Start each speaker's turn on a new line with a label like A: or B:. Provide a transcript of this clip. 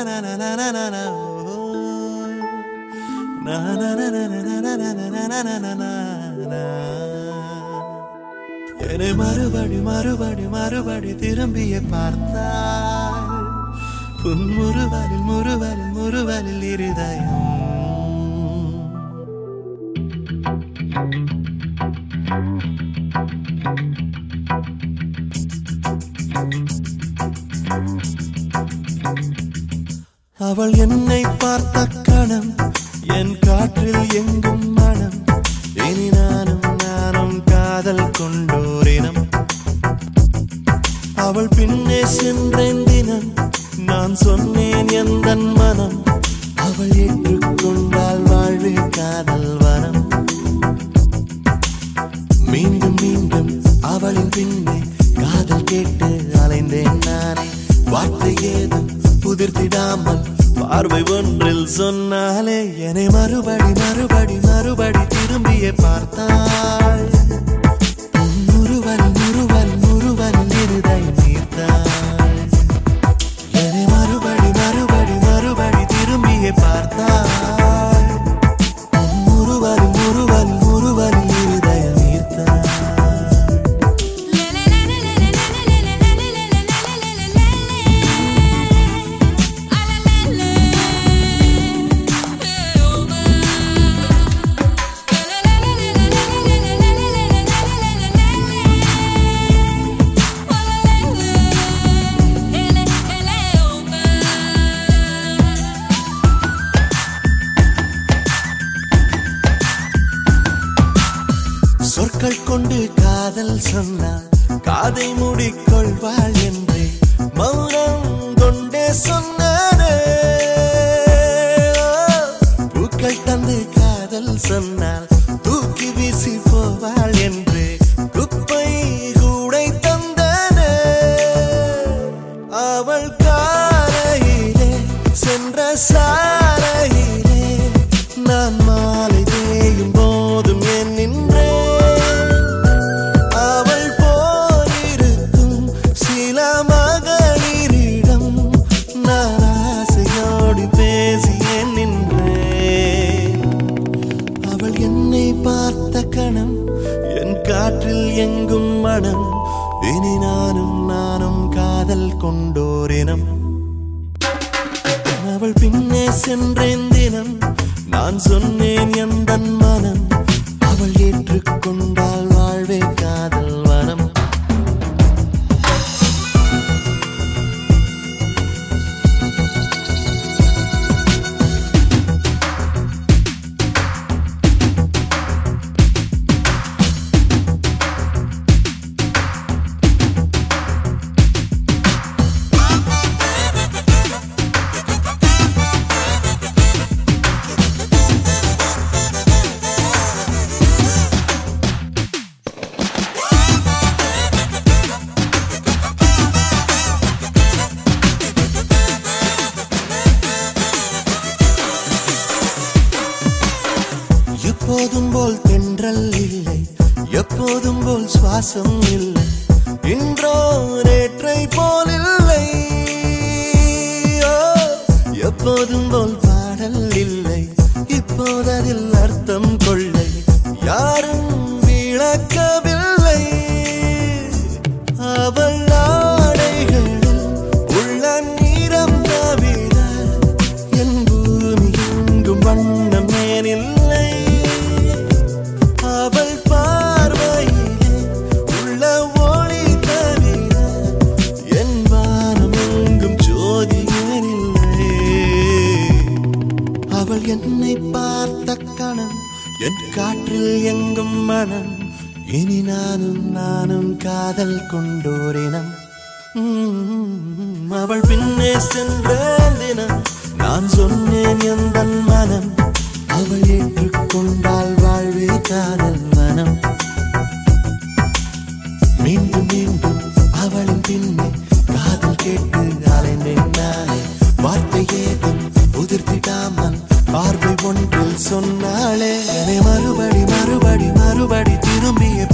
A: என்னை மறுபடி மறுபடி மறுபடி திரும்பிய பார்த்தாள் புன் முறுவலில் முறுவலில் முறுவலில் இருதயம் அவள் என்னை பார்த்த கணம் என் காற்றில் எங்கும் மனம் இனி நானும் நானும் காதல் கொண்டோரினம் அவள் பின்னே சென்றேன் தினம் நான் சொன்னேன் எந்த மனம் அவள் ஏற்றுக்கொண்டால் வாழ்வு காதல் வனம் மீண்டும் மீண்டும் அவளின் பின்னே காதல் கேட்டு அலைந்தேன் நானே வார்த்தை ஏதும் புதிர்த்திடாமல் பார்வை ஒன்றில் சொன்னாலே என்னை மறுபடி மறுபடி மறுபடி திரும்பிய பார்த்தாள் முறுவல் முறுவல் முறுவல் இருதை நீர்த்தாள் என்னை மறுபடி மறுபடி மறுபடி திரும்பிய பார்த்தாள் முறுவல் முறுவல் முறுவல் இருதய நீர்த்தாள் சொற்கள் கொண்டு காதல் சொன்னாள் காதை மூடிக்கொள்வாள் என்றே மௌனம் கொண்டே சொன்னானே பூக்கள் தந்து காதல் சொன்னால் தூக்கி வீசி போவாள் என்று குப்பை கூடை தந்தானே அவள் காலையிலே சென்ற சாலையிலே நான் மாலை தேயும் போதும் என் நின்றேன் அவள் போலிருக்கும் சில மகளிரிடம் நான் ஆசையோடு பேசியேன் நின்றேன் அவள் என்னை பார்த்த கணம் என் காற்றில் எங்கும் மனம் இனி நானும் நானும் காதல் கொண்டோரினம் அவள் பின்னே சென்றேன் தினம் நான் சொன்னேன் எந்த மனம் அவள் ஏற்றுக்கொண்டால் வாழ்வே காதல் வனம் எப்போதும் போல் தென்றல் இல்லை எப்போதும் போல் சுவாசம் இல்லை இன்றோ நேற்றை போல் இல்லை ஓ, எப்போதும் போல் பாடல் இல்லை இப்போததில் அர்த்தம் கொள்ளை யாரும் விளக்கவில்லை அவள் ஆடைகளில் உள்ள நீரம் தவிர என் பூமி எங்கும் வண்ணம் ஏன் இல்லை அவள் பார்வையிலே உள்ள ஒளி தவிர என் வானம் எங்கும் ஜோதி ஏன் இல்லை அவள் என்னை பார்த்த கணம் என் காற்றில் எங்கும் மனம் இனி நானும் நானும் காதல் கொண்டோரினம் உம், அவள் பின்னே சென்ற தினம் நான் சொன்னேன் எந்த மனம் அவள் ஏற்றுக்கொண்டால் வாழ்வே காதல் மனம் மீண்டும் மீண்டும் அவளின் பின்னே காதல் கேட்டு அலைந்தேன் நானே வார்த்தை ஏதும் உதிர்த்திடாமல் பார்வை ஒன்றில் சொன்னாளே என்னை மறுபடி மறுபடி மறுபடி திரும்பிய